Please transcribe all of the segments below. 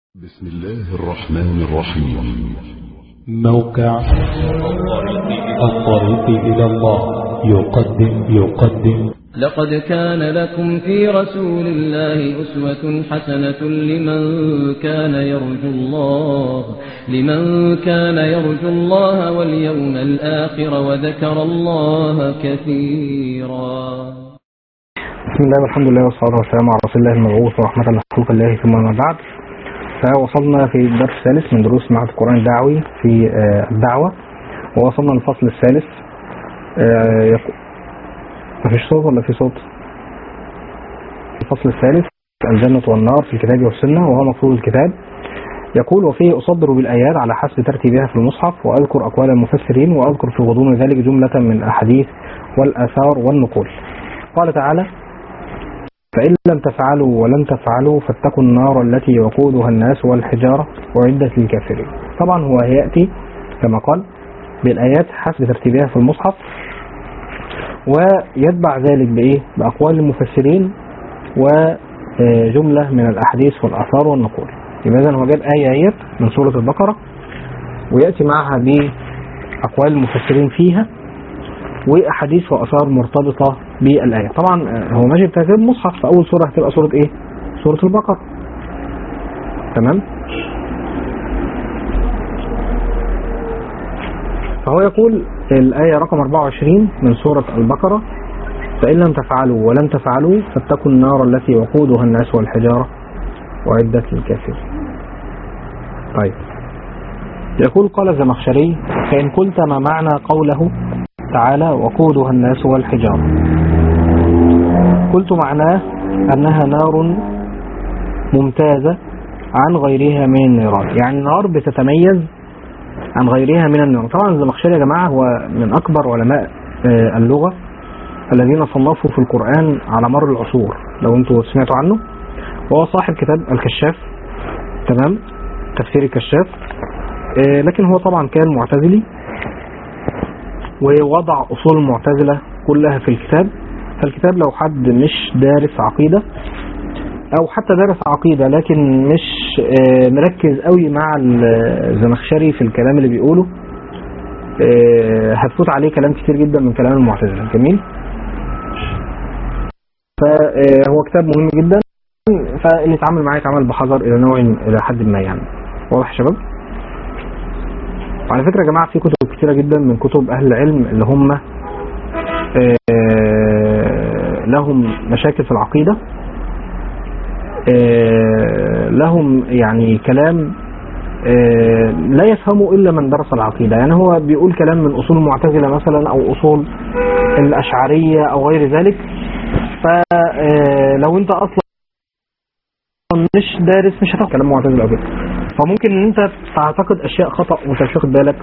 بسم الله الرحمن الرحيم موقع الطريق إلى الله يقدم يقدم لقد كان لكم في رسول الله أسوة حسنة لمن كان يرجو الله لمن كان يرجو الله واليوم الآخر وذكر الله كثيرا بسم الله والحمد لله والصلاة والسلام على رسول الله المبعوث ورحمة لخلق الله ثم ما بعد فوصلنا في الدرس الثالث من دروس معهد القرآن الدعوي في آه، الدعوة ووصلنا للفصل الثالث آه، يق- مفيش صوت ولا في صوت الفصل الثالث الجنة والنار في الكتاب والسنة وهو مفروض الكتاب يقول وفيه أصدر بالآيات على حسب ترتيبها في المصحف وأذكر أقوال المفسرين وأذكر في غضون ذلك جملة من الأحاديث والآثار والنقول قال تعالى فإن لم تفعلوا ولن تفعلوا فاتقوا النار التي وقودها الناس والحجارة وعدت للكافرين طبعا هو يأتي كما قال بالآيات حسب ترتيبها في المصحف ويتبع ذلك بإيه بأقوال المفسرين وجملة من الأحاديث والآثار والنقول يبقى إذن هو جاب آية آيات من سورة البقرة ويأتي معها بأقوال المفسرين فيها واحاديث واثار مرتبطه بالايه طبعا آه، هو ماشي بترتيب مصحف فاول سوره هتبقى سوره ايه سوره البقره تمام فهو يقول الآية رقم 24 من سورة البقرة فإن لم تفعلوا ولن تفعلوا فاتقوا النار التي وقودها الناس والحجارة وعدت للكافرين طيب يقول قال الزمخشري فإن قلت ما معنى قوله تعالى وقودها الناس والحجارة قلت معناه أنها نار ممتازة عن غيرها من النيران يعني نار بتتميز عن غيرها من النيران طبعا الزمخشري يا جماعة هو من أكبر علماء آه، اللغة الذين صنفوا في القرآن على مر العصور لو انتوا سمعتوا عنه وهو صاحب كتاب الكشاف تمام تفسير الكشاف آه، لكن هو طبعا كان معتزلي ووضع أصول المعتزلة كلها في الكتاب فالكتاب لو حد مش دارس عقيدة أو حتى دارس عقيدة لكن مش آه، مركز قوي مع الزمخشري في الكلام اللي بيقوله آه، هتفوت عليه كلام كتير جدا من كلام المعتزلة جميل فهو كتاب مهم جدا فاللي يتعامل معاه يتعامل بحذر إلى نوع إلى حد ما يعني واضح يا شباب؟ وعلى فكرة يا جماعة في كتب كتيرة جدا من كتب أهل العلم اللي هم آه، لهم مشاكل في العقيدة آه، لهم يعني كلام آه، لا يفهمه إلا من درس العقيدة يعني هو بيقول كلام من أصول المعتزلة مثلا أو أصول الأشعرية أو غير ذلك فلو أنت أصلا مش دارس مش هتفهم كلام معتزلة أو كده فممكن ان انت تعتقد اشياء خطأ وانت مش واخد بالك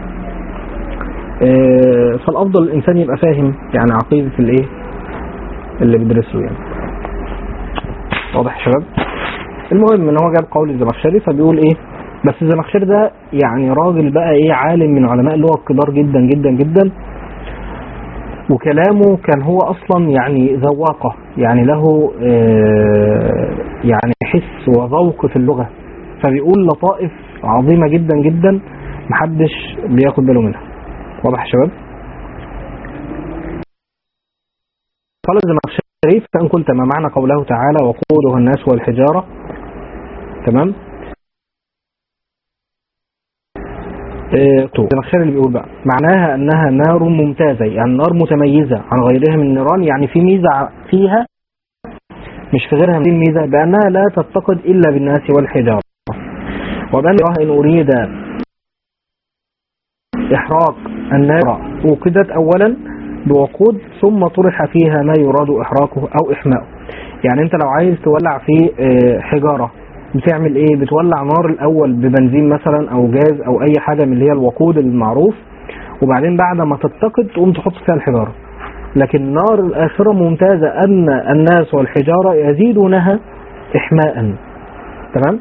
آه، فالافضل الانسان يبقى فاهم يعني عقيدة الايه اللي بيدرسه يعني واضح يا شباب المهم ان هو جاب قول الزمخشري فبيقول ايه بس الزمخشري ده يعني راجل بقى ايه عالم من علماء اللغة الكبار جدا جدا جدا وكلامه كان هو اصلا يعني ذواقة يعني له آه، يعني حس وذوق في اللغة فبيقول لطائف عظيمة جدا جدا محدش بياخد باله منها واضح يا شباب قال الزمخشري فإن قلت ما معنى قوله تعالى وقودها الناس والحجارة تمام إيه، طيب، الزمخشري اللي بيقول بقى معناها أنها نار ممتازة يعني نار متميزة عن غيرها من النيران يعني في ميزة فيها مش في غيرها من الميزة بأنها لا تتقد إلا بالناس والحجارة وبأن إن أريد إحراق النار وقدت أولا بوقود ثم طرح فيها ما يراد إحراقه أو إحماؤه يعني أنت لو عايز تولع في آه، حجارة بتعمل إيه بتولع نار الأول ببنزين مثلا أو جاز أو أي حاجة من اللي هي الوقود المعروف وبعدين بعد ما تتقد تقوم تحط فيها الحجارة لكن نار الآخرة ممتازة أن الناس والحجارة يزيدونها إحماء تمام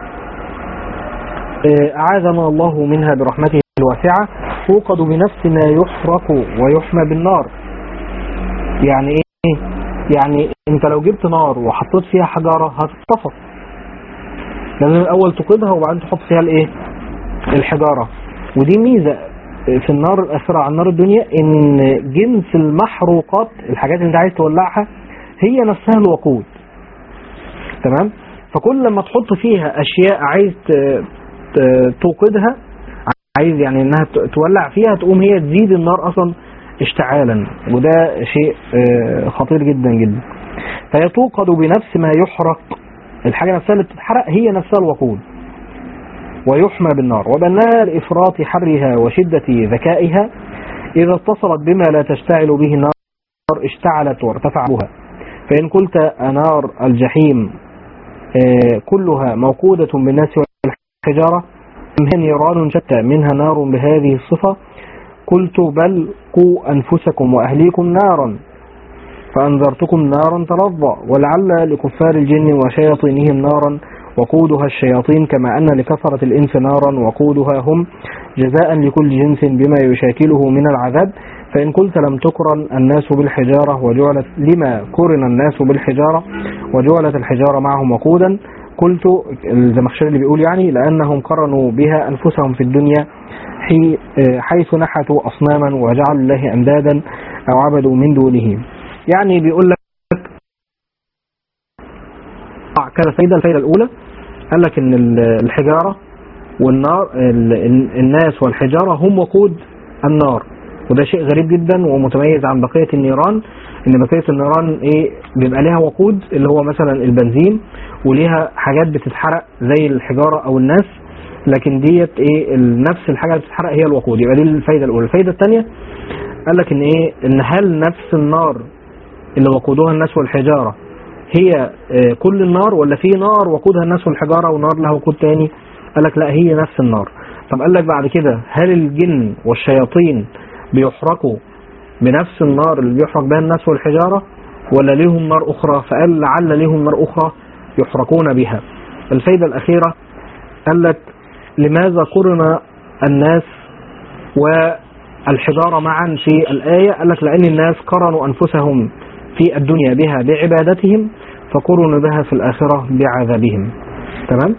آه، أعاذنا الله منها برحمته الواسعة توقد بنفس ما يحرق ويحمى بالنار يعني ايه يعني انت لو جبت نار وحطيت فيها حجارة هتتطفى لازم الاول توقدها وبعدين تحط فيها الايه الحجاره ودي ميزه في النار الاخره عن نار الدنيا ان جنس المحروقات الحاجات اللي انت عايز تولعها هي نفسها الوقود تمام فكل لما تحط فيها اشياء عايز ت- ت- توقدها عايز يعني انها ت- تولع فيها تقوم هي تزيد النار اصلا اشتعالا وده شيء آه، خطير جدا جدا فهي توقد بنفس ما يحرق الحاجة نفسها اللي بتتحرق هي نفسها الوقود ويحمى بالنار وبأنها لإفراط حرها وشدة ذكائها إذا اتصلت بما لا تشتعل به النار اشتعلت وارتفع بها فإن قلت أنار الجحيم آه، كلها موقودة بالناس والحجارة أم هي نيران شتى منها نار بهذه الصفة قلت بل قوا أنفسكم وأهليكم نارا فأنذرتكم نارا تلظى ولعل لكفار الجن وشياطينهم نارا وقودها الشياطين كما أن لكثرة الإنس نارا وقودها هم جزاء لكل جنس بما يشاكله من العذاب فإن قلت لم تقرن الناس بالحجارة وجعلت لما قرن الناس بالحجارة وجعلت الحجارة معهم وقودا قلت الزمخشري اللي بيقول يعني لأنهم قرنوا بها أنفسهم في الدنيا حي- حيث نحتوا أصناما وجعلوا الله أندادا أو عبدوا من دونه يعني بيقول لك كذا فايدة الفايدة الأولى قال لك إن ال- الحجارة والنار ال- ال- الناس والحجارة هم وقود النار وده شيء غريب جدا ومتميز عن بقية النيران ان بقية النيران ايه بيبقى ليها وقود اللي هو مثلا البنزين وليها حاجات بتتحرق زي الحجارة او الناس لكن ديت ايه ال- نفس الحاجة اللي بتتحرق هي الوقود يبقى دي الفايدة الاولى الفايدة الثانية قال لك ان ايه ان هل نفس النار اللي وقودها الناس والحجارة هي آه، كل النار ولا في نار وقودها الناس والحجارة ونار لها وقود تاني قال لك لا هي نفس النار طب قال لك بعد كده هل الجن والشياطين بيحرقوا بنفس النار اللي بيحرق بها الناس والحجارة ولا ليهم نار أخرى فقال لعل ليهم نار أخرى يحرقون بها الفايدة الأخيرة قال لك لماذا قرن الناس والحجارة معا في الآية قال لك لأن الناس قرنوا أنفسهم في الدنيا بها بعبادتهم فقرنوا بها في الآخرة بعذابهم تمام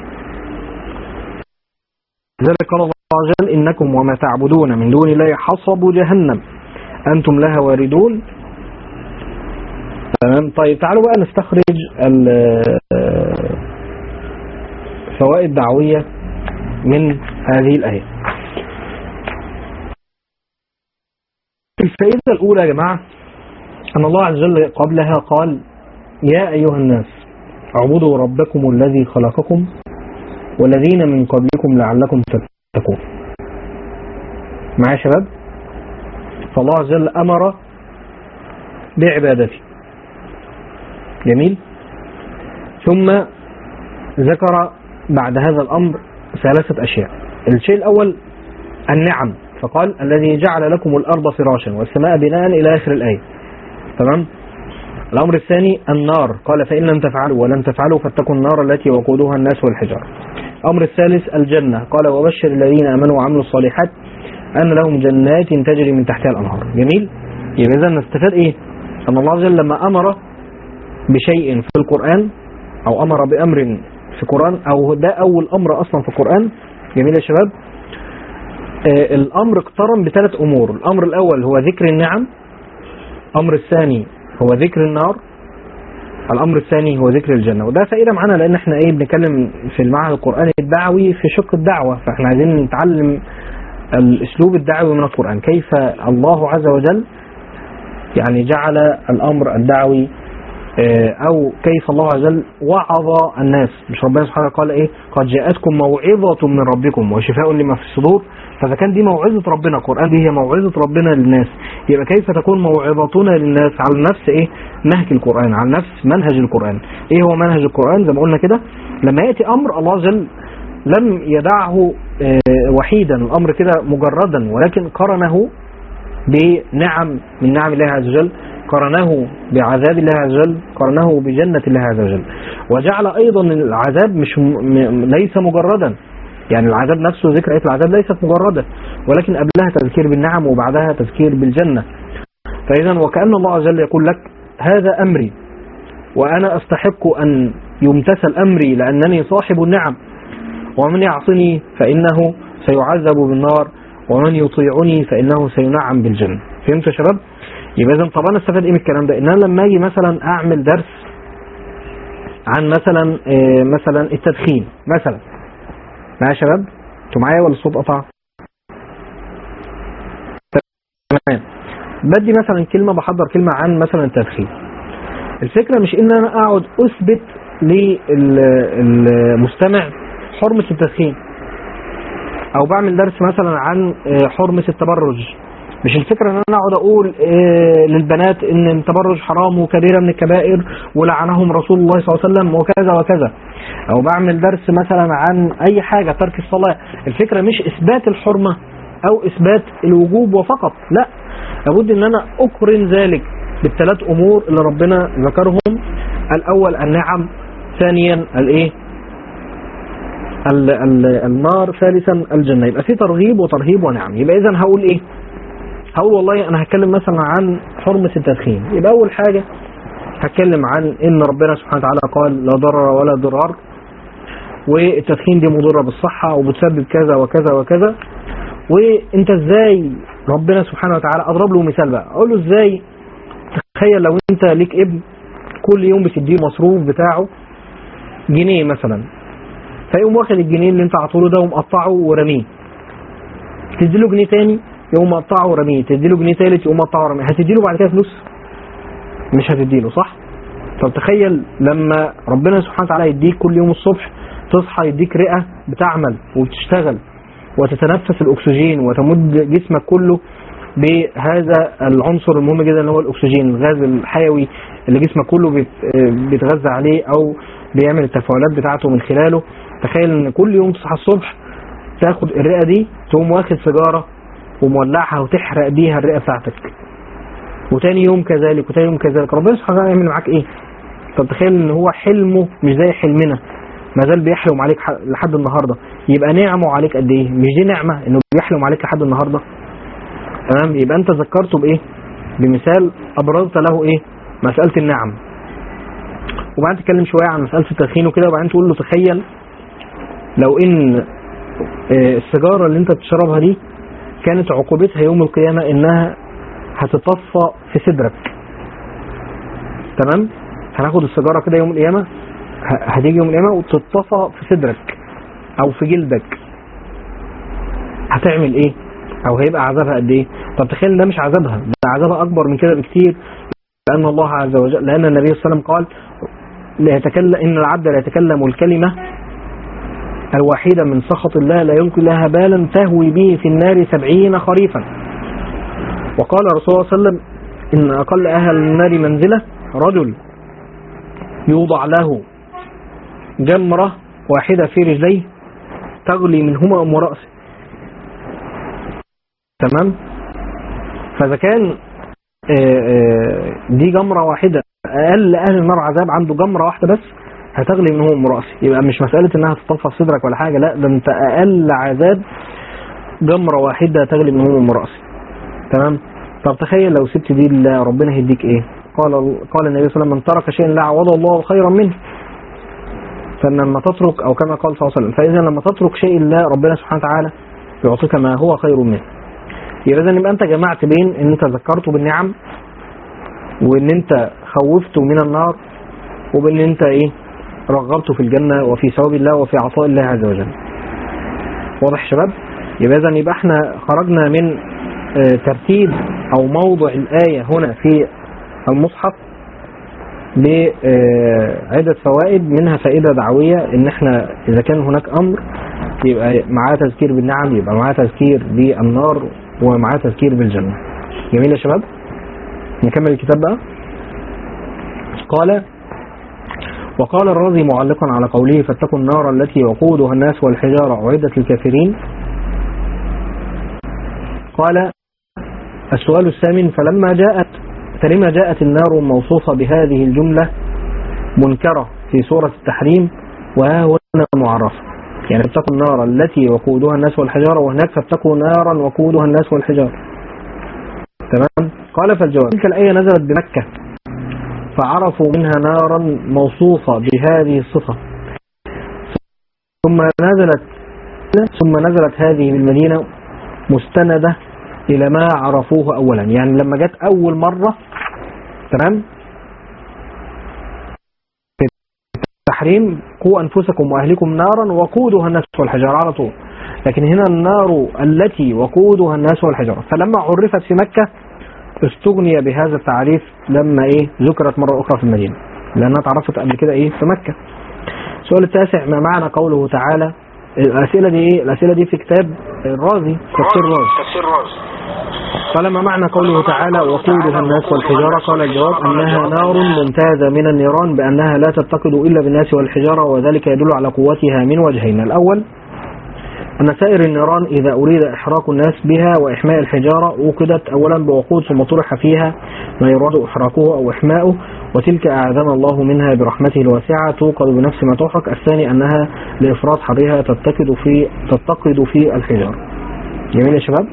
لذلك قال الله عز وجل إنكم وما تعبدون من دون الله حصب جهنم أنتم لها واردون تمام طيب تعالوا بقى نستخرج الفوائد دعوية من هذه الآية الفائدة الأولى يا جماعة أن الله عز وجل قبلها قال يا أيها الناس اعبدوا ربكم الذي خلقكم والذين من قبلكم لعلكم تتقون معايا يا شباب فالله عز وجل أمر بعبادته جميل ثم ذكر بعد هذا الأمر ثلاثة أشياء الشيء الأول النعم فقال الذي جعل لكم الأرض فراشا والسماء بناء إلى آخر الآية تمام الأمر الثاني النار قال فإن لم تفعلوا ولن تفعلوا فاتقوا النار التي وقودها الناس والحجارة الأمر الثالث الجنة قال وبشر الذين آمنوا وعملوا الصالحات أن لهم جنات تجري من تحتها الأنهار جميل يبقى إذا نستفاد إيه أن الله عز وجل لما أمر بشيء في القرآن أو أمر بأمر في القرآن أو ده أول أمر أصلا في القرآن جميل يا شباب آه الأمر اقترن بثلاث أمور الأمر الأول هو ذكر النعم الأمر الثاني هو ذكر النار الأمر الثاني هو ذكر الجنة وده فائدة معانا لأن احنا ايه بنتكلم في المعهد القرآني الدعوي في شق الدعوة فاحنا عايزين نتعلم الأسلوب الدعوي من القرآن كيف الله عز وجل يعني جعل الأمر الدعوي أو كيف الله عز وجل وعظ الناس مش ربنا سبحانه قال إيه قد جاءتكم موعظة من ربكم وشفاء لما في الصدور فإذا كان دي موعظة ربنا القرآن دي هي موعظة ربنا للناس يبقى كيف تكون موعظتنا للناس على نفس إيه نهج القرآن على نفس منهج القرآن إيه هو منهج القرآن زي ما قلنا كده لما يأتي أمر الله عز وجل لم يدعه وحيدا الأمر كده مجردا ولكن قرنه بنعم من نعم الله عز وجل قرنه بعذاب الله عز وجل قرنه بجنة الله عز وجل وجعل أيضا العذاب مش م... ليس مجردا يعني العذاب نفسه ذكر آية العذاب ليست مجردة ولكن قبلها تذكير بالنعم وبعدها تذكير بالجنة فإذا وكأن الله عز وجل يقول لك هذا أمري وأنا أستحق أن يمتثل أمري لأنني صاحب النعم ومن يعصني فإنه سيعذب بالنار ومن يطيعني فإنه سينعم بالجنة فهمتوا يا شباب؟ يبقى إذا طب أنا استفاد إيه من الكلام ده؟ إن أنا لما أجي مثلا أعمل درس عن مثلا آه، مثلا التدخين مثلا معايا يا شباب؟ انتوا معايا ولا الصوت قطع؟ تمام بدي مثلا كلمة بحضر كلمة عن مثلا التدخين الفكرة مش ان انا اقعد اثبت للمستمع حرمة التدخين او بعمل درس مثلا عن آه، حرمة التبرج مش الفكرة ان انا اقعد اقول آه، للبنات ان التبرج حرام وكبيرة من الكبائر ولعنهم رسول الله صلى الله عليه وسلم وكذا وكذا او بعمل درس مثلا عن اي حاجة ترك الصلاة الفكرة مش اثبات الحرمة او اثبات الوجوب وفقط لا لابد ان انا اقرن ذلك بالثلاث امور اللي ربنا ذكرهم الاول النعم ثانيا الايه ال- ال- النار ثالثا الجنة يبقى في ترغيب وترهيب ونعم يبقى اذا هقول ايه هقول والله انا هتكلم مثلا عن حرمة التدخين يبقى اول حاجة هتكلم عن ان ربنا سبحانه وتعالى قال لا ضرر ولا ضرار والتدخين دي مضرة بالصحة وبتسبب كذا وكذا وكذا وانت ازاي ربنا سبحانه وتعالى اضرب له مثال بقى اقول له ازاي تخيل لو انت ليك ابن كل يوم بتديه مصروف بتاعه جنيه مثلا فيقوم واخد الجنيه اللي انت عطوله ده ومقطعه ورميه تديله جنيه تاني يقوم مقطعه ورميه تديله جنيه تالت يقوم مقطعه ورميه هتديله بعد كده فلوس مش هتديله صح طب تخيل لما ربنا سبحانه وتعالى يديك كل يوم الصبح تصحى يديك رئة بتعمل وبتشتغل وتتنفس الأكسجين وتمد جسمك كله بهذا العنصر المهم جدا اللي هو الأكسجين الغاز الحيوي اللي جسمك كله بيت- بيتغذى عليه أو بيعمل التفاعلات بتاعته من خلاله تخيل ان كل يوم تصحى الصبح تاخد الرئة دي تقوم واخد سيجارة ومولعها وتحرق بيها الرئة بتاعتك وتاني يوم كذلك وتاني يوم كذلك ربنا سبحانه وتعالى يعمل معاك ايه طب تخيل ان هو حلمه مش زي حلمنا ما زال بيحلم عليك ح- لحد النهارده يبقى نعمه عليك قد ايه مش دي نعمه انه بيحلم عليك لحد النهارده تمام يبقى انت ذكرته بايه بمثال ابرزت له ايه مساله النعم وبعدين تتكلم شويه عن مساله التدخين وكده وبعدين تقول له تخيل لو ان آه، السيجاره اللي انت بتشربها دي كانت عقوبتها يوم القيامه انها هتتصفى في صدرك تمام هناخد السيجاره كده يوم القيامه ه- هتيجي يوم القيامه وتتصفى في صدرك او في جلدك هتعمل ايه او هيبقى عذابها قد ايه طب تخيل ده مش عذابها ده عذابها اكبر من كده بكتير لان الله عز وجل لان النبي صلى الله عليه وسلم قال لا يتكلم ان العبد لا يتكلم الكلمه الواحده من سخط الله لا يلقي لها بالا تهوي به في النار سبعين خريفا وقال رسول الله صلى الله عليه وسلم ان اقل اهل النار منزله رجل يوضع له جمرة واحدة في رجليه تغلي منهما أم رأسه تمام فإذا كان آه، آه، دي جمرة واحدة أقل أهل النار عذاب عنده جمرة واحدة بس هتغلي منهم أم رأسه يبقى مش مسألة إنها تطفى في صدرك ولا حاجة لا ده أنت أقل عذاب جمرة واحدة تغلي منهم أم رأسه تمام طب تخيل لو سبت دي لله ربنا هيديك إيه قال قال النبي صلى الله عليه وسلم من ترك شيئا لا عوض الله خيرا منه فلما تترك او كما قال صلى الله عليه وسلم فاذا لما تترك شيء الله ربنا سبحانه وتعالى يعطيك ما هو خير منه يبقى اذا يبقى انت جمعت بين ان انت ذكرته بالنعم وان انت خوفته من النار وبان انت ايه رغبته في الجنه وفي ثواب الله وفي عطاء الله عز وجل واضح يا شباب يبقى اذا يبقى احنا خرجنا من آه، ترتيب او موضع الايه هنا في المصحف بعدة فوائد منها فائدة دعوية ان احنا اذا كان هناك امر يبقى معاه تذكير بالنعم يبقى معاه تذكير بالنار ومعاه تذكير بالجنة جميل يا شباب نكمل الكتاب بقى قال وقال الرازي معلقا على قوله فاتقوا النار التي وقودها الناس والحجارة أعدت للكافرين قال السؤال الثامن فلما جاءت فلما جاءت النار موصوفة بهذه الجملة منكرة في سورة التحريم وها هنا معرفة يعني فاتقوا النار التي وقودها الناس والحجارة وهناك فاتقوا نارا وقودها الناس والحجارة تمام قال فالجواب تلك الآية نزلت بمكة فعرفوا منها نارا موصوفة بهذه الصفة ثم نزلت ثم نزلت هذه بالمدينة مستندة إلى ما عرفوه أولا يعني لما جت أول مرة تمام في التحريم قوا أنفسكم وأهلكم نارا وقودها الناس والحجارة على طول لكن هنا النار التي وقودها الناس والحجارة فلما عرفت في مكة استغني بهذا التعريف لما ايه ذكرت مرة أخرى في المدينة لأنها تعرفت قبل كده ايه في مكة السؤال التاسع ما معنى قوله تعالى الأسئلة دي ايه الأسئلة دي في كتاب الرازي تفسير الرازي تفسير راز قال ما معنى قوله تعالى وقودها الناس والحجارة قال الجواب أنها نار ممتازة من النيران بأنها لا تتقد إلا بالناس والحجارة وذلك يدل على قوتها من وجهين الأول أن سائر النيران إذا أريد إحراق الناس بها وإحماء الحجارة أوقدت أولا بوقود ثم طرح فيها ما يراد إحراقه أو إحماؤه وتلك أعاذنا الله منها برحمته الواسعة توقد بنفس ما تحرق الثاني أنها لإفراط حرها تتقد في تتقد في الحجارة جميل يا شباب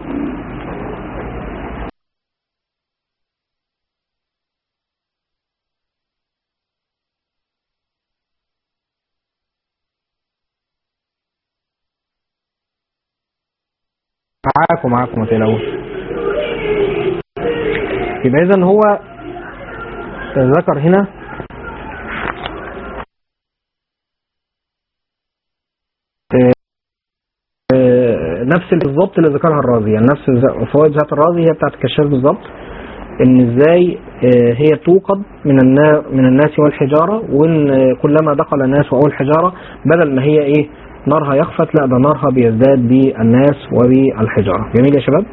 معاكم معاكم ما تقلقوش يبقى اذا هو ذكر هنا آه، آه، نفس بالظبط اللي ذكرها الرازي يعني نفس ز- فوائد ذات الرازي هي بتاعت الكشاف بالظبط ان ازاي آه، هي توقد من النار من الناس والحجاره وان آه، كلما دخل الناس او الحجاره بدل ما هي ايه نارها يخفت لا ده نارها بيزداد بالناس وبالحجاره جميل يا شباب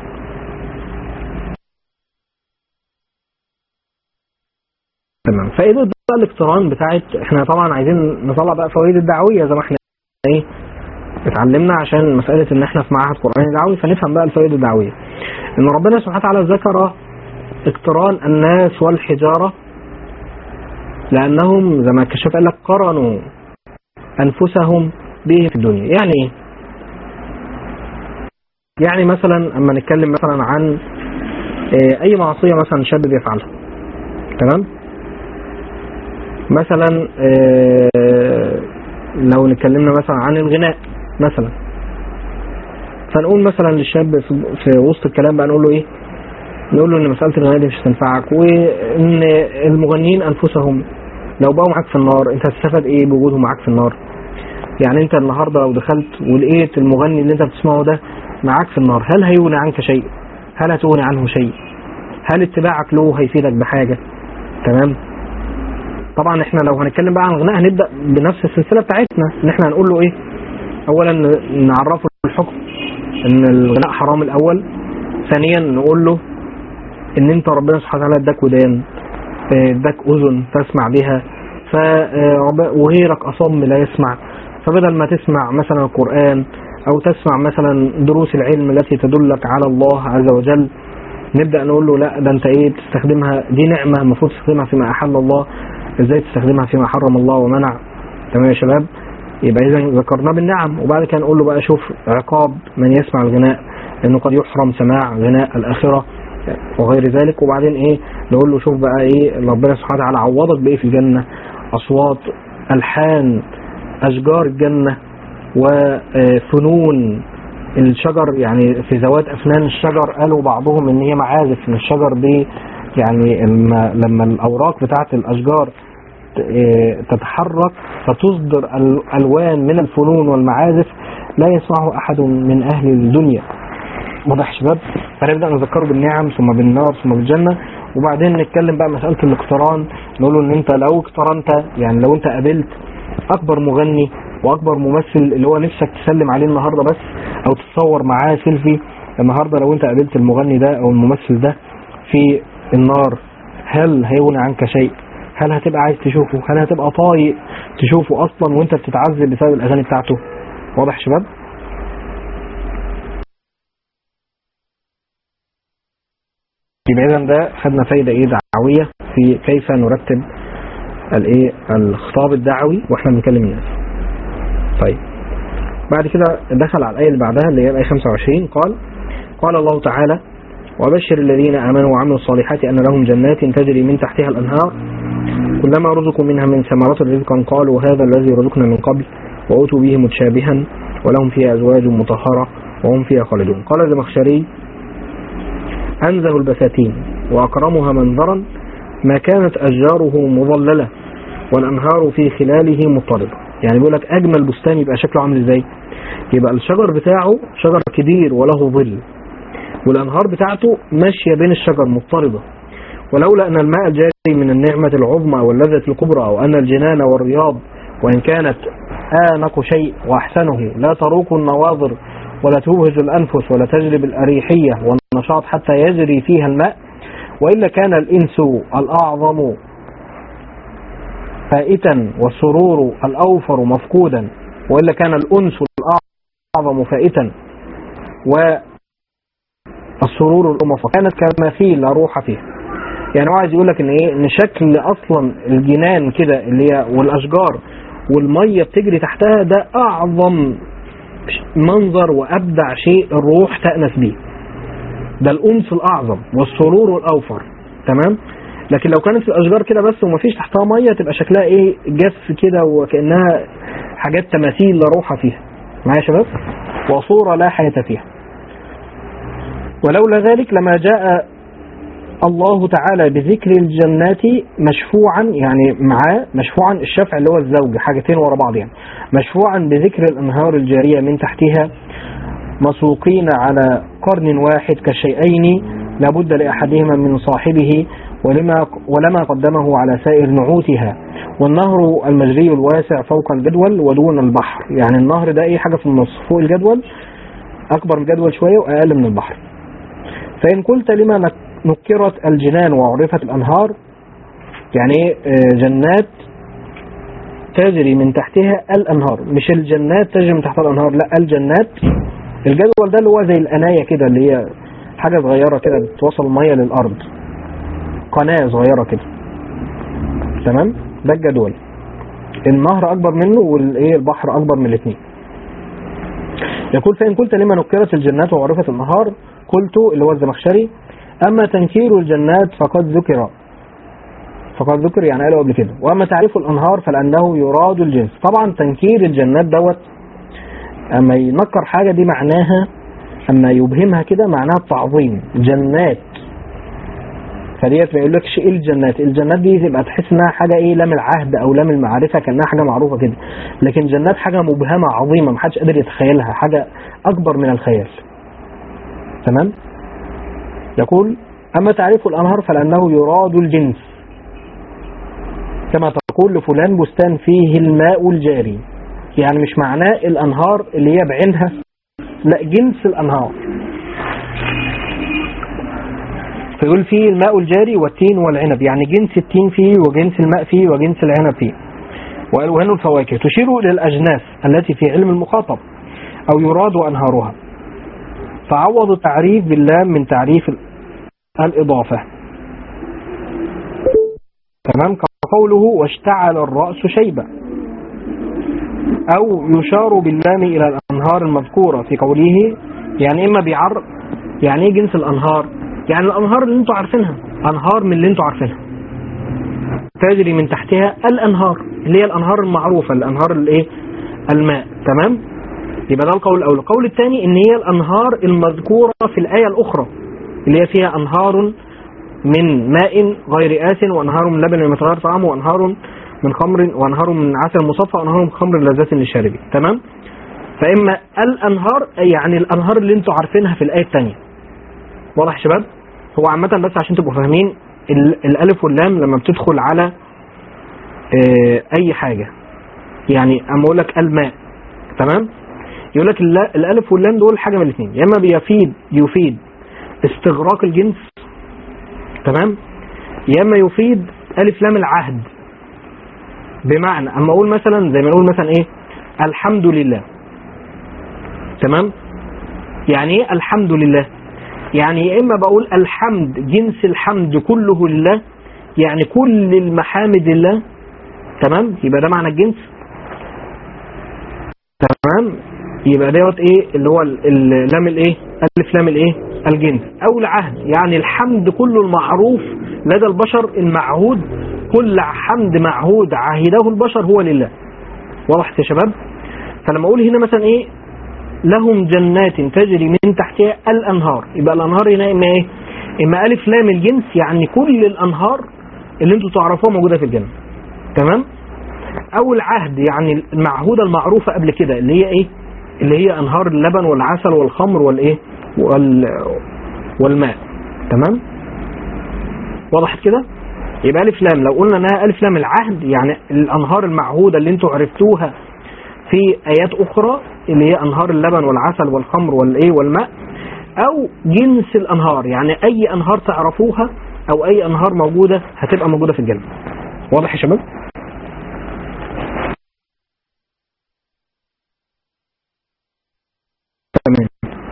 تمام فائده بقى الاقتران بتاعت احنا طبعا عايزين نطلع بقى فوائد الدعويه زي ما احنا ايه اتعلمنا عشان مساله ان احنا في معهد قراني دعوي فنفهم بقى الفوائد الدعويه ان ربنا سبحانه وتعالى ذكر اقتران الناس والحجاره لانهم زي ما الكشاف قال لك قرنوا انفسهم به في الدنيا يعني ايه يعني مثلا اما نتكلم مثلا عن آه، اي معصيه مثلا شاب بيفعلها تمام مثلا آه، لو نتكلمنا مثلا عن الغناء مثلا فنقول مثلا للشاب في في وسط الكلام بقى نقول له ايه نقول له ان مساله الغناء دي مش هتنفعك وان المغنيين انفسهم لو بقوا معاك في النار انت هتستفاد ايه بوجودهم معاك في النار يعني انت النهارده لو دخلت ولقيت المغني اللي انت بتسمعه ده معاك في النار هل هيغني عنك شيء هل هتغني عنه شيء هل اتباعك له هيفيدك بحاجه تمام طبعا احنا لو هنتكلم بقى عن الغناء هنبدا بنفس السلسله بتاعتنا ان احنا هنقول له ايه اولا نعرفه الحكم ان الغناء حرام الاول ثانيا نقول له ان انت ربنا سبحانه وتعالى اداك ودان اه، اداك اذن تسمع بها ف اه، رب- وغيرك اصم لا يسمع فبدل ما تسمع مثلا القران او تسمع مثلا دروس العلم التي تدلك على الله عز وجل نبدا نقول له لا ده انت ايه بتستخدمها دي نعمه المفروض تستخدمها فيما احل الله ازاي تستخدمها فيما حرم الله ومنع تمام يا شباب يبقى اذا ذكرناه بالنعم وبعد كده نقول له بقى شوف عقاب من يسمع الغناء لانه قد يحرم سماع غناء الاخره وغير ذلك وبعدين ايه نقول له شوف بقى ايه ربنا سبحانه وتعالى عوضك بايه في الجنه اصوات الحان اشجار الجنه وفنون الشجر يعني في ذوات افنان الشجر قالوا بعضهم ان هي معازف ان الشجر دي يعني لما لما الاوراق بتاعت الاشجار ت- إيه تتحرك فتصدر ال- الوان من الفنون والمعازف لا يسمعه احد من اهل الدنيا واضح يا شباب فنبدا نذكره بالنعم ثم بالنار ثم بالجنه وبعدين نتكلم بقى مساله الاقتران نقول له ان انت لو اقترنت يعني لو انت قابلت اكبر مغني واكبر ممثل اللي هو نفسك تسلم عليه النهارده بس او تتصور معاه سيلفي النهارده لو انت قابلت المغني ده او الممثل ده في النار هل هيغني عنك شيء هل هتبقى عايز تشوفه هل هتبقى طايق تشوفه اصلا وانت بتتعذب بسبب الاغاني بتاعته واضح يا شباب يبقى اذا ده خدنا فايده ايه دعويه في كيف نرتب الايه الخطاب الدعوي واحنا بنكلم الناس طيب بعد كده دخل على الايه اللي بعدها اللي هي الايه 25 قال قال الله تعالى وبشر الذين امنوا وعملوا الصالحات ان لهم جنات تجري من تحتها الانهار كلما رزقوا منها من ثمرات رزقا قالوا هذا الذي رزقنا من قبل وأتوا به متشابها ولهم فيها أزواج مطهرة وهم فيها خالدون قال الزمخشري أنزه البساتين وأكرمها منظرا ما كانت أشجاره مظللة والأنهار في خلاله مضطربة يعني بيقول لك أجمل بستان يبقى شكله عامل إزاي يبقى الشجر بتاعه شجر كبير وله ظل والأنهار بتاعته ماشية بين الشجر مضطربة ولولا أن الماء الجاري من النعمة العظمى واللذة الكبرى وأن الجنان والرياض وإن كانت آنق شيء وأحسنه لا تروق النواظر ولا توهج الأنفس ولا تجلب الأريحية والنشاط حتى يجري فيها الماء وإلا كان الإنس الأعظم فائتا والسرور الأوفر مفقودا وإلا كان الأنس الأعظم فائتا والسرور الأمة كانت كمثيل لا روح فيها يعني هو عايز يقول لك ان ايه ان شكل اصلا الجنان كده اللي هي والاشجار والميه بتجري تحتها ده اعظم منظر وابدع شيء الروح تأنس بيه ده الانس الاعظم والسرور الاوفر تمام لكن لو كانت الاشجار كده بس ومفيش تحتها ميه تبقى شكلها ايه جف كده وكانها حاجات تماثيل لا روح فيها معايا يا شباب وصوره لا حياه فيها ولولا ذلك لما جاء الله تعالى بذكر الجنات مشفوعا يعني معاه مشفوعا الشفع اللي هو الزوج حاجتين ورا بعض يعني مشفوعا بذكر الانهار الجاريه من تحتها مسوقين على قرن واحد كالشيئين لابد لاحدهما من صاحبه ولما ولما قدمه على سائر نعوتها والنهر المجري الواسع فوق الجدول ودون البحر يعني النهر ده ايه حاجه في النص فوق الجدول اكبر من الجدول شويه واقل من البحر فان قلت لما نكرت الجنان وعرفت الأنهار يعني ايه جنات تجري من تحتها الأنهار مش الجنات تجري من تحتها الأنهار لا الجنات الجدول ده اللي هو زي الأناية كده اللي هي حاجة صغيرة كده بتوصل المية للأرض قناة صغيرة كده تمام ده الجدول النهر أكبر منه والإيه البحر أكبر من الاثنين يقول فإن قلت لما نكرت الجنات وعرفت النهار قلت اللي هو الزمخشري أما تنكير الجنات فقد ذكر فقد ذكر يعني قالوا قبل كده وأما تعريف الأنهار فلأنه يراد الجنس طبعا تنكير الجنات دوت أما ينكر حاجة دي معناها أما يبهمها كده معناها التعظيم جنات فديت ما يقولكش ايه الجنات الجنات دي تبقى تحس انها حاجه ايه لام العهد او لام المعرفه كانها حاجه معروفه كده لكن جنات حاجه مبهمه عظيمه محدش قادر يتخيلها حاجه اكبر من الخيال تمام يقول أما تعريف الأنهار فلأنه يراد الجنس كما تقول لفلان بستان فيه الماء الجاري يعني مش معناه الأنهار اللي هي بعينها لا جنس الأنهار فيقول فيه الماء الجاري والتين والعنب يعني جنس التين فيه وجنس الماء فيه وجنس العنب فيه وألوان الفواكه تشير إلى الأجناس التي في علم المخاطب أو يراد أنهارها فعوض التعريف باللام من تعريف الإضافة تمام كقوله واشتعل الرأس شيبا أو يشار باللام إلى الأنهار المذكورة في قوله يعني إما بيعر يعني إيه جنس الأنهار يعني الأنهار اللي انتوا عارفينها أنهار من اللي انتوا عارفينها تجري من تحتها الأنهار اللي هي الأنهار المعروفة الأنهار الإيه الماء تمام يبقى ده القول الأول القول الثاني إن هي الأنهار المذكورة في الآية الأخرى اللي هي فيها أنهار من ماء غير آس وأنهار من لبن يتغير طعامه وأنهار من خمر وأنهار من عسل مصفى وأنهار من خمر لذات للشاربين تمام فإما الأنهار يعني الأنهار اللي انتوا عارفينها في الآية الثانية واضح يا شباب هو عامة بس عشان تبقوا فاهمين الألف واللام لما بتدخل على اه أي حاجة يعني أما أقول لك الماء تمام يقول لك الألف واللام دول حاجة من الاثنين يا إما بيفيد يفيد استغراق الجنس تمام يا اما يفيد الف لام العهد بمعنى اما اقول مثلا زي ما نقول مثلا ايه الحمد لله تمام يعني ايه الحمد لله يعني يا اما بقول الحمد جنس الحمد كله لله يعني كل المحامد لله تمام يبقى ده معنى الجنس تمام يبقى دوت ايه اللي هو اللام الايه الف لام الايه الجنس او العهد يعني الحمد كله المعروف لدى البشر المعهود كل حمد معهود عهده البشر هو لله واضح يا شباب فلما اقول هنا مثلا ايه لهم جنات تجري من تحتها الانهار يبقى الانهار هنا اما ايه اما الف لام الجنس يعني كل الانهار اللي انتوا تعرفوها موجوده في الجنه تمام او العهد يعني المعهوده المعروفه قبل كده اللي هي ايه اللي هي انهار اللبن والعسل والخمر والايه وال والماء تمام وضحت كده يبقى الف لام لو قلنا انها الف لام العهد يعني الانهار المعهوده اللي انتوا عرفتوها في ايات اخرى اللي هي انهار اللبن والعسل والخمر والايه والماء او جنس الانهار يعني اي انهار تعرفوها او اي انهار موجوده هتبقى موجوده في الجنه واضح يا شباب تمام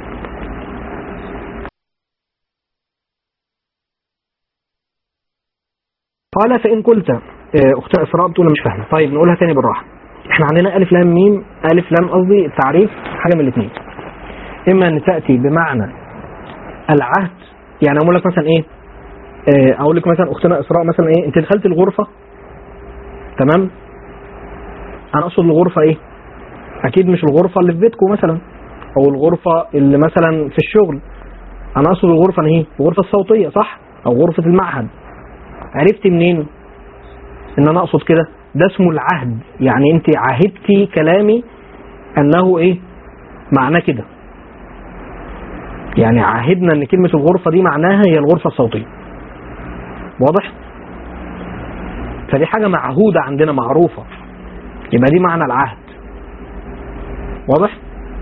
قال فإن قلت آه، أختنا إسراء بتقول مش فاهمة طيب نقولها تاني بالراحة احنا عندنا ألف لام ميم ألف لام قصدي التعريف حاجة من الاثنين إما أن تأتي بمعنى العهد يعني أقول لك مثلا إيه آه، أقول لك مثلا أختنا إسراء مثلا إيه أنت دخلت الغرفة تمام أنا أقصد الغرفة إيه أكيد مش الغرفة اللي في بيتكم مثلا أو الغرفة اللي مثلا في الشغل أنا أقصد الغرفة إن هي الغرفة الصوتية صح أو غرفة المعهد عرفت منين ان انا اقصد كده ده اسمه العهد يعني انت عهدتي كلامي انه ايه معناه كده يعني عهدنا ان كلمة الغرفة دي معناها هي الغرفة الصوتية واضح فدي حاجة معهودة عندنا معروفة يبقى دي معنى العهد واضح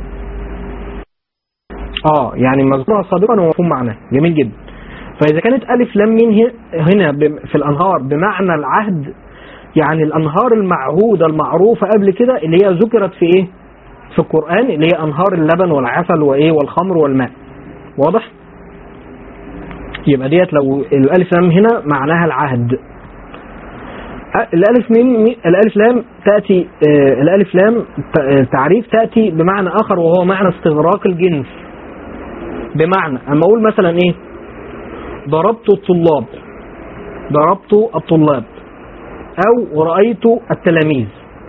اه يعني مذكورها سابقا ومفهوم معناه جميل جدا فإذا كانت ألف لام مين هي- هنا ب- في الأنهار بمعنى العهد يعني الأنهار المعهودة المعروفة قبل كده اللي هي ذكرت في إيه؟ في القرآن اللي هي أنهار اللبن والعسل وإيه والخمر والماء واضح؟ يبقى ديت لو الألف لام هنا معناها العهد أ- الألف ميم مي- الألف لام تأتي آه، الألف لام ت- آه، تعريف تأتي بمعنى آخر وهو معنى استغراق الجنس بمعنى أما أقول مثلا إيه ضربت الطلاب ضربت الطلاب او رأيت التلاميذ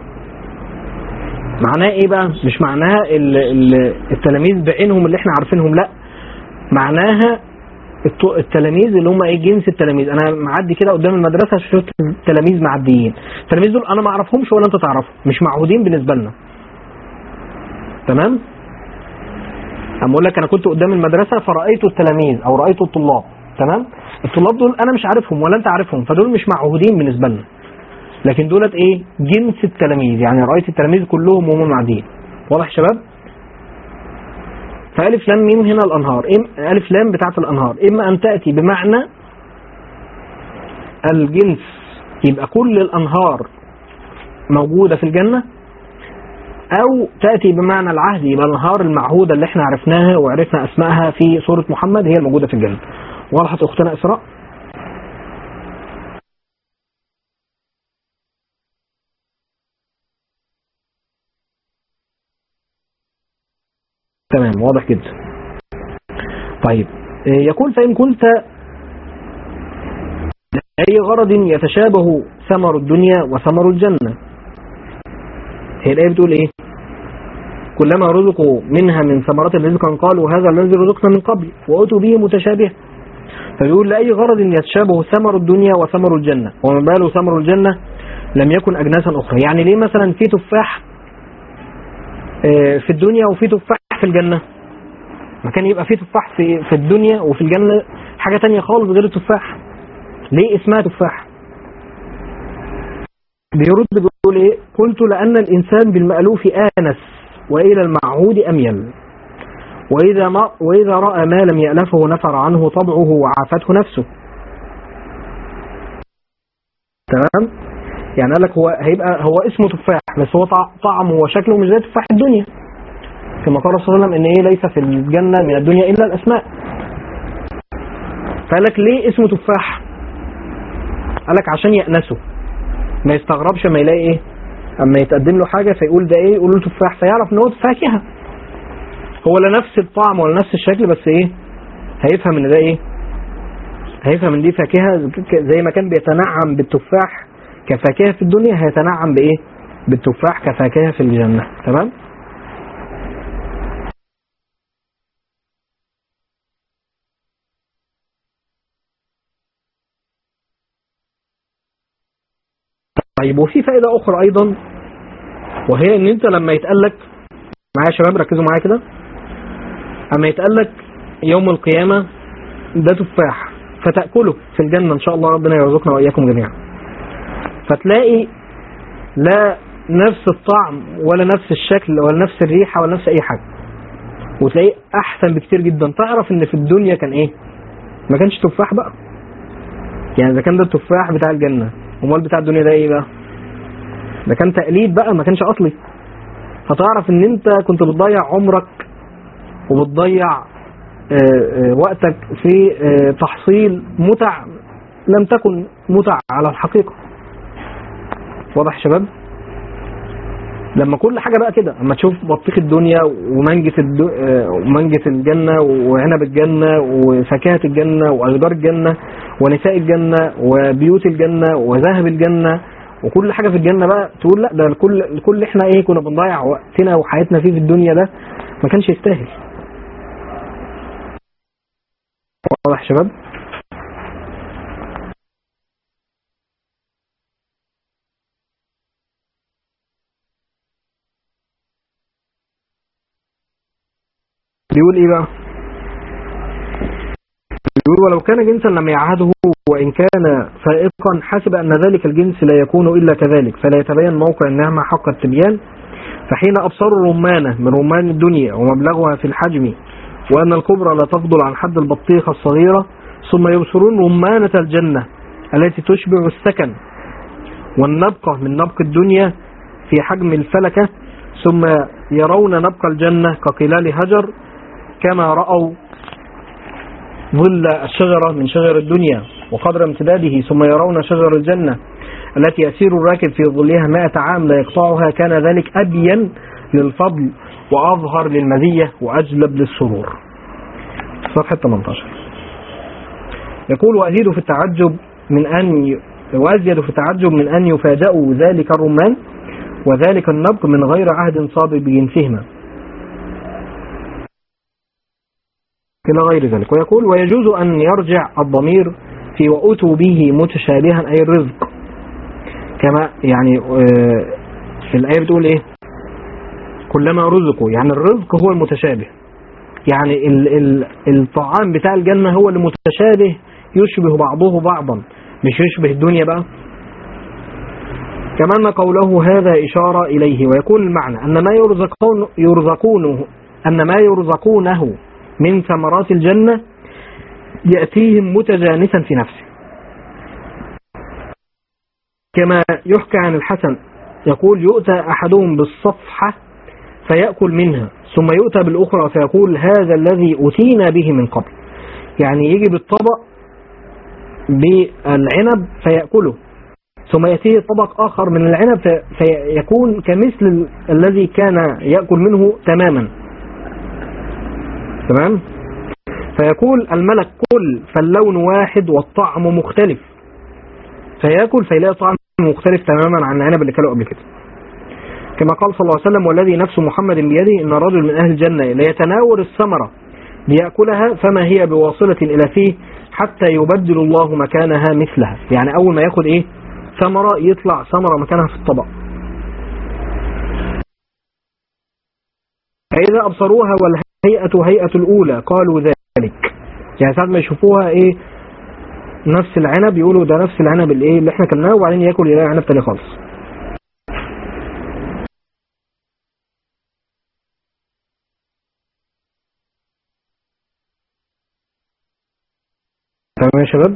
معناه ايه بقى مش معناها ال- ال- التلاميذ بعينهم اللي احنا عارفينهم لا معناها الت- التلاميذ اللي هم ايه جنس التلاميذ انا معدي كده قدام المدرسه شفت تلاميذ معديين التلاميذ دول انا ما اعرفهمش ولا انت تعرفهم مش معهودين بالنسبه لنا تمام اما اقول لك انا كنت قدام المدرسه فرايت التلاميذ او رايت الطلاب تمام الطلاب دول انا مش عارفهم ولا انت عارفهم فدول مش معهودين بالنسبه لنا لكن دولت ايه جنس التلاميذ يعني رايت التلاميذ كلهم وهم معديين واضح يا شباب فالف لام ميم هنا الانهار إم الف لام بتاعت الانهار اما ان تاتي بمعنى الجنس يبقى كل الانهار موجوده في الجنه او تاتي بمعنى العهد يبقى الانهار المعهوده اللي احنا عرفناها وعرفنا اسمائها في سوره محمد هي الموجوده في الجنه وضحت اختنا اسراء تمام واضح جدا طيب إيه، يقول فإن قلت أي غرض يتشابه ثمر الدنيا وثمر الجنة هي الآية بتقول إيه كلما رزقوا منها من ثمرات رزقا قالوا هذا الذي رزقنا من قبل وأتوا به متشابه فبيقول لأي غرض يتشابه ثمر الدنيا وثمر الجنة وما باله ثمر الجنة لم يكن أجناسا أخرى يعني ليه مثلا في تفاح آه، في الدنيا وفي تفاح في الجنة ما كان يبقى في تفاح في في الدنيا وفي الجنة حاجة تانية خالص غير التفاح ليه اسمها تفاح بيرد بيقول ايه قلت لأن الإنسان بالمألوف آنس وإلى المعهود أميل وإذا, ما وإذا رأى ما لم يألفه نفر عنه طبعه وعافته نفسه تمام يعني قال لك هو هيبقى هو اسمه تفاح بس هو طع- طعمه وشكله مش زي تفاح الدنيا كما قال صلى الله عليه وسلم ان ايه ليس في الجنة من الدنيا الا الاسماء فقال لك ليه اسمه تفاح قال لك عشان يأنسه ما يستغربش ما يلاقي ايه اما يتقدم له حاجة فيقول ده ايه يقول له تفاح فيعرف ان هو فاكهة هو لا نفس الطعم ولا نفس الشكل بس ايه هيفهم ان ده ايه هيفهم ان دي فاكهه ك- زي ما كان بيتنعم بالتفاح كفاكهه في الدنيا هيتنعم بايه بالتفاح كفاكهه في الجنه تمام طيب وفي فائده اخرى ايضا وهي ان انت لما يتقال لك معايا يا شباب ركزوا معايا كده اما يتقال لك يوم القيامه ده تفاح فتاكله في الجنه ان شاء الله ربنا يرزقنا واياكم جميعا فتلاقي لا نفس الطعم ولا نفس الشكل ولا نفس الريحه ولا نفس اي حاجه وتلاقيه احسن بكتير جدا تعرف ان في الدنيا كان ايه ما كانش تفاح بقى يعني اذا كان ده التفاح بتاع الجنه امال بتاع الدنيا ده ايه بقى ده كان تقليد بقى ما كانش اصلي فتعرف ان انت كنت بتضيع عمرك وبتضيع آه، آه، وقتك في آه، تحصيل متع لم تكن متع على الحقيقة واضح يا شباب لما كل حاجة بقى كده اما تشوف بطيخ الدنيا ومانجة الدو... آه، ومانجة الجنة وعنب الجنة وفاكهة الجنة وأشجار الجنة ونساء الجنة وبيوت الجنة وذهب الجنة وكل حاجة في الجنة بقى تقول لا ده الكل الكل اللي احنا ايه كنا بنضيع وقتنا وحياتنا فيه في الدنيا ده ما كانش يستاهل واضح يا شباب بيقول ايه بقى بيقول ولو كان جنسا لم يعهده وإن كان فائقا حسب أن ذلك الجنس لا يكون إلا كذلك فلا يتبين موقع النعمة حق التبيان فحين أبصروا الرمانة من رمان الدنيا ومبلغها في الحجم وأن الكبرى لا تفضل عن حد البطيخة الصغيرة ثم يبصرون رمانة الجنة التي تشبع السكن والنبقة من نبق الدنيا في حجم الفلكة ثم يرون نبق الجنة كقلال هجر كما رأوا ظل الشجرة من شجر الدنيا وقدر امتداده ثم يرون شجر الجنة التي يسير الراكب في ظلها مائة عام لا يقطعها كان ذلك أبين للفضل وأظهر للمزية وأجلب للسرور صفحة 18 يقول وأزيد في التعجب من أن ي... وأزيد في التعجب من أن يفاجأوا ذلك الرمان وذلك النبق من غير عهد صادق بجنسهما إلى غير ذلك ويقول ويجوز أن يرجع الضمير في وأتوا به متشابها أي الرزق كما يعني آه، في الآية بتقول إيه كلما رزقوا يعني الرزق هو المتشابه يعني ال ال الطعام بتاع الجنة هو اللي متشابه يشبه بعضه بعضا مش يشبه الدنيا بقى كما أن قوله هذا إشارة إليه ويكون المعنى أن ما يرزقون يرزقونه أن ما يرزقونه من ثمرات الجنة يأتيهم متجانسا في نفسه كما يحكى عن الحسن يقول يؤتى أحدهم بالصفحة فيأكل منها ثم يؤتى بالأخرى فيقول هذا الذي أتينا به من قبل يعني يجي بالطبق بالعنب فيأكله ثم يأتيه طبق آخر من العنب في- فيكون كمثل ال- الذي كان يأكل منه تماما تمام فيقول الملك كل فاللون واحد والطعم مختلف فيأكل فيلاقي طعم مختلف تماما عن العنب اللي كانوا قبل كده كما قال صلى الله عليه وسلم والذي نفس محمد بيده إن رجل من أهل الجنة ليتناول الثمرة ليأكلها فما هي بواصلة إلى فيه حتى يبدل الله مكانها مثلها يعني أول ما ياخد إيه ثمرة يطلع ثمرة مكانها في الطبق فإذا أبصروها والهيئة هيئة الأولى قالوا ذلك يعني ساعة ما يشوفوها إيه نفس العنب يقولوا ده نفس العنب الايه اللي احنا كلناه وبعدين ياكل يلاقي عنب تاني خالص تمام يا شباب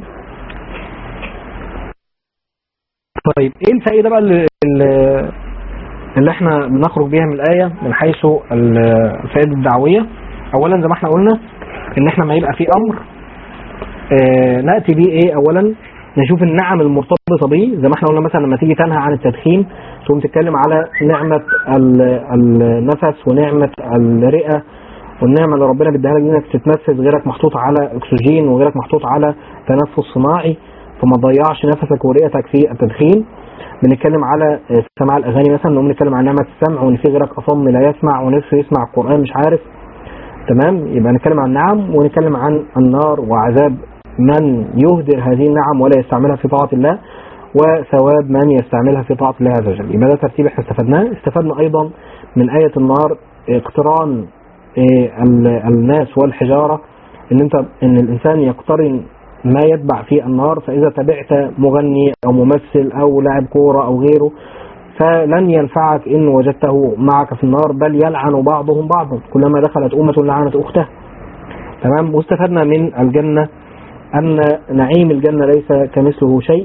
طيب ايه الفائده بقى اللي, اللي احنا بنخرج بيها من الايه من حيث الفائده الدعويه اولا زي ما احنا قلنا ان احنا ما يبقى في امر آه ناتي بيه ايه اولا نشوف النعم المرتبطه بيه زي ما احنا قلنا مثلا لما تيجي تنهى عن التدخين تقوم تتكلم على نعمه ال- النفس ونعمه الرئه والنعمه اللي ربنا بيديها لك دي انك تتنفس غيرك محطوط على اكسجين وغيرك محطوط على تنفس صناعي فما تضيعش نفسك ورئتك في التدخين بنتكلم على آه، سماع الاغاني مثلا نقوم نتكلم عن نعمه السمع وان في غيرك اصم لا يسمع ونفسه يسمع القران مش عارف تمام يبقى نتكلم عن النعم ونتكلم عن النار وعذاب من يهدر هذه النعم ولا يستعملها في طاعه الله وثواب من يستعملها في طاعه الله عز وجل يبقى ده ترتيب احنا استفدناه استفدنا ايضا من ايه النار اقتران آه، ال- الناس والحجاره ان انت ان الانسان يقترن ما يتبع في النار فاذا تبعت مغني او ممثل او لاعب كوره او غيره فلن ينفعك ان وجدته معك في النار بل يلعن بعضهم بعضا كلما دخلت امه لعنت اختها تمام واستفدنا من الجنه ان نعيم الجنه ليس كمثله شيء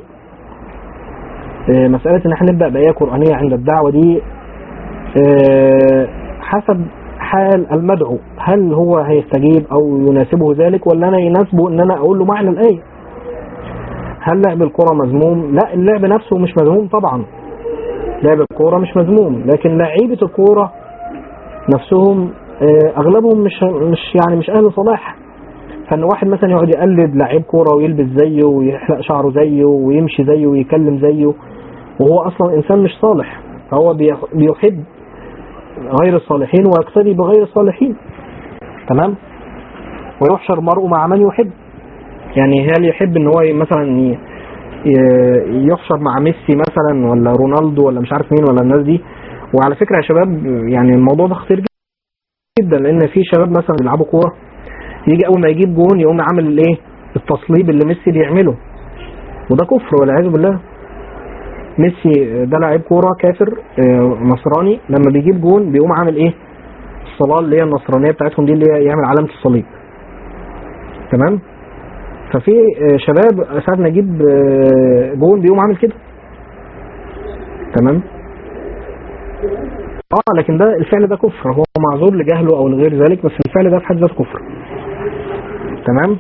آه، مساله ان احنا نبدا بايه قرانيه عند الدعوه دي آه، حسب حال المدعو هل هو هيستجيب او يناسبه ذلك ولا انا يناسبه ان انا اقول له معنى الايه هل لعب الكرة مذموم لا اللعب نفسه مش مذموم طبعا لعب الكورة مش مذموم لكن لعيبة الكورة نفسهم آه، اغلبهم مش مش يعني مش اهل صلاح فان واحد مثلا يقعد يقلد لعيب كورة ويلبس زيه ويحلق شعره زيه ويمشي زيه ويكلم زيه وهو اصلا انسان مش صالح فهو بيح- بيحب غير الصالحين ويقتدي بغير الصالحين تمام ويحشر المرء مع من يحب يعني هل يحب ان هو مثلا ي- ي- يحشر مع ميسي مثلا ولا رونالدو ولا مش عارف مين ولا الناس دي وعلى فكره يا شباب يعني الموضوع ده خطير جدا لان في شباب مثلا بيلعبوا كوره يجي اول ما يجيب جون يقوم عامل الايه التصليب اللي ميسي بيعمله وده كفر والعياذ بالله ميسي ده لاعب كوره كافر آه، نصراني لما بيجيب جون بيقوم عامل ايه الصلاه اللي هي النصرانيه بتاعتهم دي اللي هي يعمل علامه الصليب تمام ففي آه، شباب ساعة ما يجيب آه، جون بيقوم عامل كده تمام اه لكن ده الفعل ده كفر هو معذور لجهله او لغير ذلك بس الفعل ده في حد ذاته كفر تمام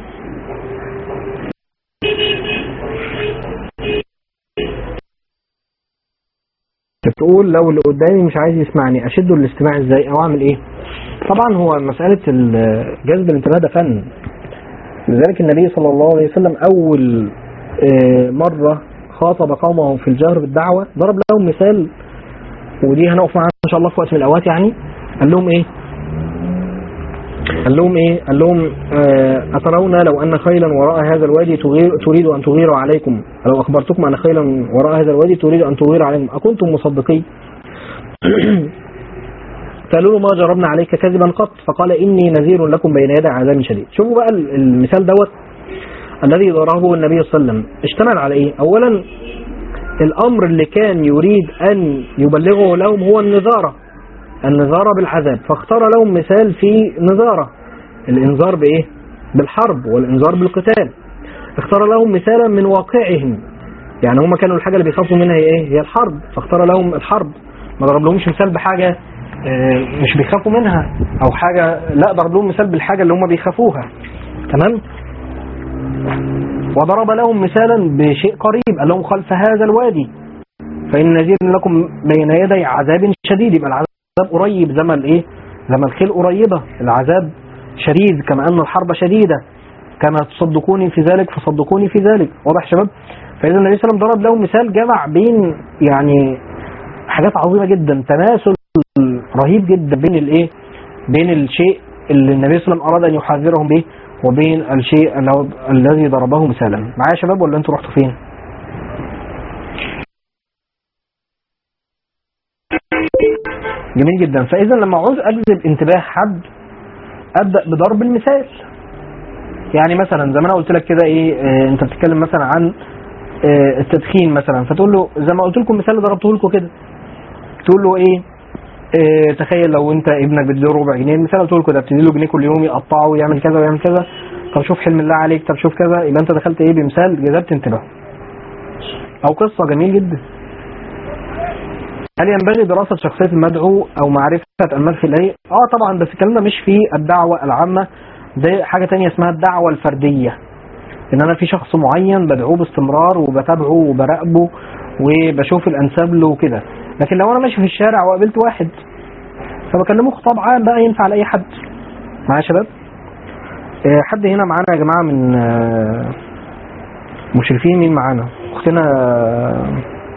بتقول لو اللي قدامي مش عايز يسمعني اشده الاستماع ازاي او اعمل ايه طبعا هو مسألة ال- جذب الانتباه ده فن لذلك النبي صلى الله عليه وسلم اول آه، مرة خاطب قومه في الجهر بالدعوة ضرب لهم مثال ودي هنقف معاها ان شاء الله في وقت من الاوقات يعني قال لهم ايه قال لهم ايه قال لهم آه، اترون لو ان خيلا وراء هذا الوادي تغير تريد ان تغير عليكم لو اخبرتكم ان خيلا وراء هذا الوادي تريد ان تغير عليكم اكنتم مصدقين قالوا له ما جربنا عليك كذبا قط فقال اني نذير لكم بين يدي عذاب شديد شوفوا بقى ال- المثال دوت الذي ضربه النبي صلى الله عليه وسلم اشتمل على ايه اولا الامر اللي كان يريد ان يبلغه لهم هو النذاره النذاره بالعذاب فاختار لهم مثال في نذاره الانذار بايه بالحرب والانذار بالقتال اختار لهم مثالا من واقعهم يعني هم كانوا الحاجه اللي بيخافوا منها هي ايه هي الحرب فاختار لهم الحرب ما ضرب لهمش مثال بحاجه آه، مش بيخافوا منها او حاجه لا ضرب لهم مثال بالحاجه اللي هم بيخافوها تمام وضرب لهم مثالا بشيء قريب قال لهم خلف هذا الوادي فإن نذير لكم بين يدي عذاب شديد يبقى العذاب قريب زي ما الايه زي ما الخيل قريبة العذاب شديد كما أن الحرب شديدة كما تصدقوني في ذلك فصدقوني في ذلك واضح يا شباب فإذا النبي صلى الله عليه وسلم ضرب لهم مثال جمع بين يعني حاجات عظيمة جدا تناسل رهيب جدا بين الايه بين الشيء اللي النبي صلى الله عليه وسلم أراد أن يحذرهم به وبين الشيء اللي- الذي ضربه مثالا معايا يا شباب ولا انتوا رحتوا فين جميل جدا فاذا لما عاوز اجذب انتباه حد ابدا بضرب المثال يعني مثلا زي ما انا قلت لك كده ايه آه انت بتتكلم مثلا عن آه التدخين مثلا فتقول له زي ما قلت لكم مثال اللي ضربته لكم كده تقول له ايه آه تخيل لو انت ابنك بتديله ربع جنيه المثال قلت لكم ده بتدي له جنيه كل يوم يقطعه ويعمل كذا ويعمل كذا طب شوف حلم الله عليك طب شوف كذا يبقى انت دخلت ايه بمثال جذبت انتباهه او قصه جميل جدا هل ينبغي دراسة شخصية المدعو أو معرفة المدخل إليه؟ آه طبعا بس الكلام ده مش في الدعوة العامة ده حاجة تانية اسمها الدعوة الفردية إن أنا في شخص معين بدعوه باستمرار وبتابعه وبراقبه وبشوف الأنساب له وكده لكن لو أنا ماشي في الشارع وقابلت واحد فبكلمه خطاب عام بقى ينفع لأي حد معايا يا شباب آه، حد هنا معانا يا جماعه من آه، مشرفين مين معانا اختنا آه،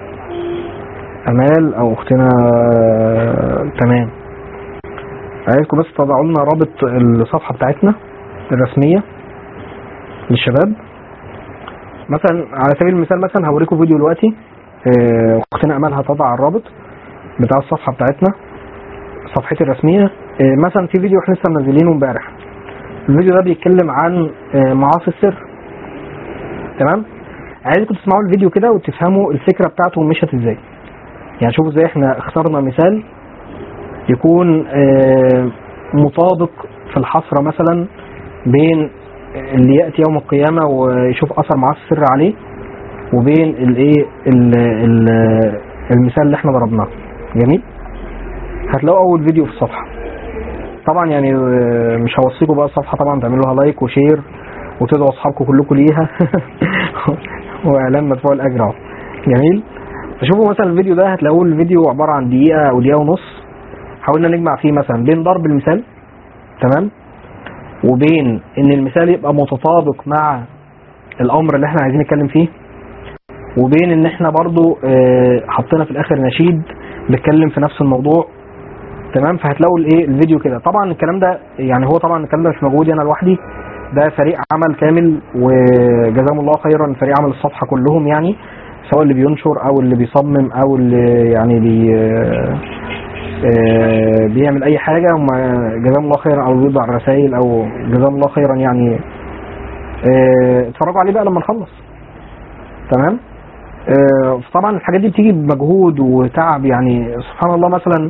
امال او اختنا آه، تمام عايزكم بس تضعوا لنا رابط الصفحه بتاعتنا الرسميه للشباب مثلا على سبيل المثال مثلا هوريكم فيديو دلوقتي آه، اختنا امال هتضع الرابط بتاع الصفحه بتاعتنا صفحتي الرسميه آه، مثلا في فيديو احنا لسه منزلينه امبارح الفيديو ده بيتكلم عن آه، معاصي السر تمام عايزكم تسمعوا الفيديو كده وتفهموا الفكره بتاعته مشت ازاي يعني شوفوا ازاي احنا اخترنا مثال يكون آه، مطابق في الحصر مثلا بين اللي ياتي يوم القيامه ويشوف اثر معاصي السر عليه وبين الايه ال- ال- المثال اللي احنا ضربناه جميل هتلاقوا اول فيديو في الصفحه طبعا يعني آه، مش هوصيكم بقى الصفحه طبعا تعملوا لها لايك وشير وتدعوا اصحابكم كلكم ليها واعلان مدفوع الاجر اهو جميل فشوفوا مثلا الفيديو ده هتلاقوه الفيديو عباره عن دقيقه او دقيقه ونص حاولنا نجمع فيه مثلا بين ضرب المثال تمام وبين ان المثال يبقى متطابق مع الامر اللي احنا عايزين نتكلم فيه وبين ان احنا برضو آه، حطينا في الاخر نشيد بيتكلم في نفس الموضوع تمام فهتلاقوا الايه الفيديو كده طبعا الكلام ده يعني هو طبعا الكلام ده مش موجود انا لوحدي ده فريق عمل كامل وجزاهم الله خيرا فريق عمل الصفحه كلهم يعني سواء اللي بينشر او اللي بيصمم او اللي يعني بي آه، آه، بيعمل اي حاجه هم جزاهم الله خيرا او بيوضع الرسائل او جزاهم الله خيرا يعني آه، اتفرجوا عليه بقى لما نخلص تمام آه، طبعا الحاجات دي بتيجي بمجهود وتعب يعني سبحان الله مثلا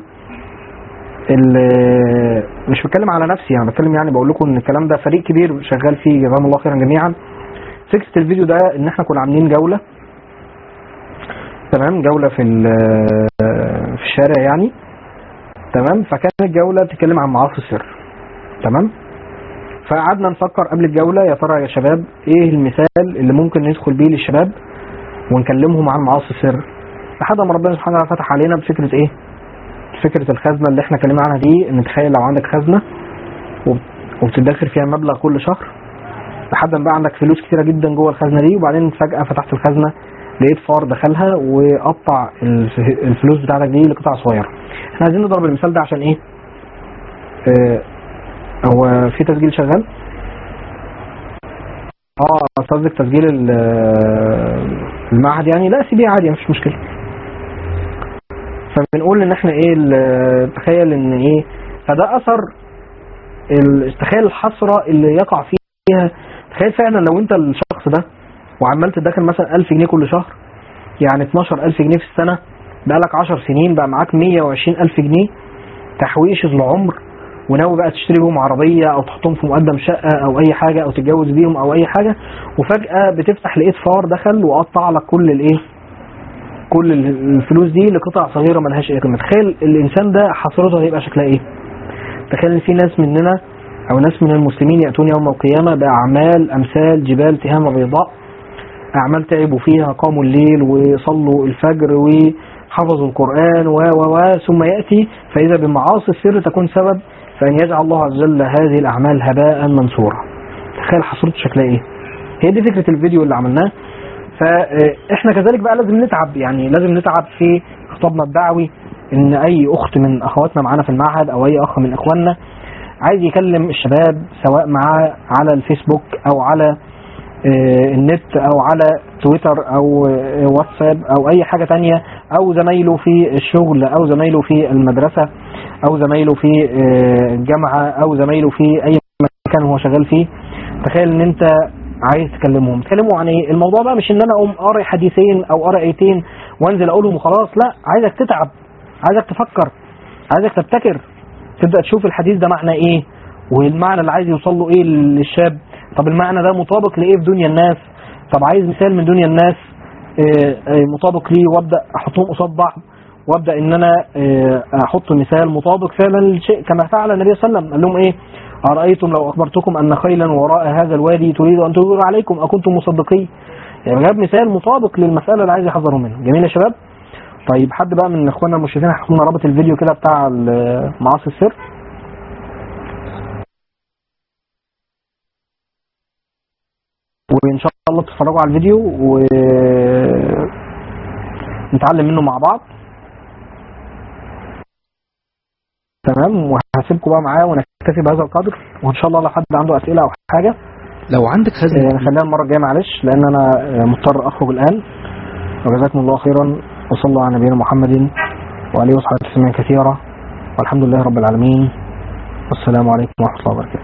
ال- مش بتكلم على نفسي يعني بتكلم يعني بقول لكم ان الكلام ده فريق كبير شغال فيه جزاهم الله خيرا جميعا فكره الفيديو ده ان احنا كنا عاملين جوله تمام جوله في ال- في الشارع يعني تمام فكانت الجوله بتتكلم عن معاصي السر تمام فقعدنا نفكر قبل الجوله يا ترى يا شباب ايه المثال اللي ممكن ندخل بيه للشباب ونكلمهم عن معاصي السر لحد ما ربنا سبحانه وتعالى فتح علينا بفكره ايه فكره الخزنه اللي احنا اتكلمنا عنها دي ان تخيل لو عندك خزنه وب- وبتدخر فيها مبلغ كل شهر لحد ما بقى عندك فلوس كتيره جدا جوه الخزنه دي وبعدين فجاه فتحت الخزنه لقيت فار دخلها وقطع الف- الفلوس بتاعتك دي لقطع صغيره احنا عايزين نضرب المثال ده عشان ايه اه هو في تسجيل شغال اه قصدك تسجيل ال- المعهد يعني لا سيبيه عادي مفيش مشكله فبنقول ان احنا ايه ال- تخيل ان ايه فده اثر ال- تخيل الحسره اللي يقع فيها تخيل فعلا لو انت الشخص ده وعمال تدخل مثلا 1000 جنيه كل شهر يعني 12000 جنيه في السنه بقالك 10 سنين بقى معاك 120000 جنيه تحويش العمر وناوي بقى تشتري بيهم عربيه او تحطهم في مقدم شقه او اي حاجه او تتجوز بيهم او اي حاجه وفجاه بتفتح لقيت فار دخل وقطع لك كل الايه كل الفلوس دي لقطع صغيره ملهاش اي قيمه تخيل الانسان ده حسرته هيبقى شكلها ايه تخيل ان في ناس مننا او ناس من المسلمين ياتون يوم القيامه باعمال امثال جبال تهامه بيضاء اعمال تعبوا فيها قاموا الليل وصلوا الفجر وحفظوا القران و و و ثم ياتي فاذا بمعاصي السر تكون سبب فان يجعل الله عز وجل هذه الاعمال هباء منثورا تخيل حصرته شكلها ايه هي دي فكره الفيديو اللي عملناه فاحنا كذلك بقى لازم نتعب يعني لازم نتعب في خطابنا الدعوي ان اي اخت من اخواتنا معانا في المعهد او اي اخ من اخواننا عايز يكلم الشباب سواء معاه على الفيسبوك او على آه، النت او على تويتر او آه، واتساب او اي حاجة تانية او زمايله في الشغل او زمايله في المدرسة او زمايله في آه، الجامعة او زمايله في اي مكان هو شغال فيه تخيل ان انت عايز تكلمهم تكلموا عن ايه الموضوع بقى مش ان انا اقوم قاري حديثين او قاري ايتين وانزل اقولهم وخلاص لا عايزك تتعب عايزك تفكر عايزك تبتكر تبدا تشوف الحديث ده معنى ايه والمعنى اللي عايز يوصل له ايه للشاب طب المعنى ده مطابق لايه في دنيا الناس طب عايز مثال من دنيا الناس آه، آه، مطابق ليه وابدا احطهم قصاد بعض وابدا ان انا آه، احط مثال مطابق فعلا للشيء كما فعل النبي صلى الله عليه وسلم قال لهم ايه ارايتم لو اخبرتكم ان خيلا وراء هذا الوادي تريد ان تدور عليكم اكنتم مصدقين يعني جاب مثال مطابق للمساله اللي عايز يحذروا منها جميل يا شباب طيب حد بقى من اخواننا المشرفين هيحط لنا رابط الفيديو كده بتاع ال- معاصي السر الله تتفرجوا على الفيديو و نتعلم منه مع بعض تمام وهسيبكم بقى معاه ونكتفي بهذا القدر وان شاء الله لو حد عنده اسئله او حاجه لو عندك آه، خزنة نخليها المره الجايه معلش لان انا آه، مضطر اخرج الان وجزاكم الله خيرا وصلى الله على نبينا محمد وعليه وصحبه تسليما كثيرا والحمد لله رب العالمين والسلام عليكم ورحمه الله وبركاته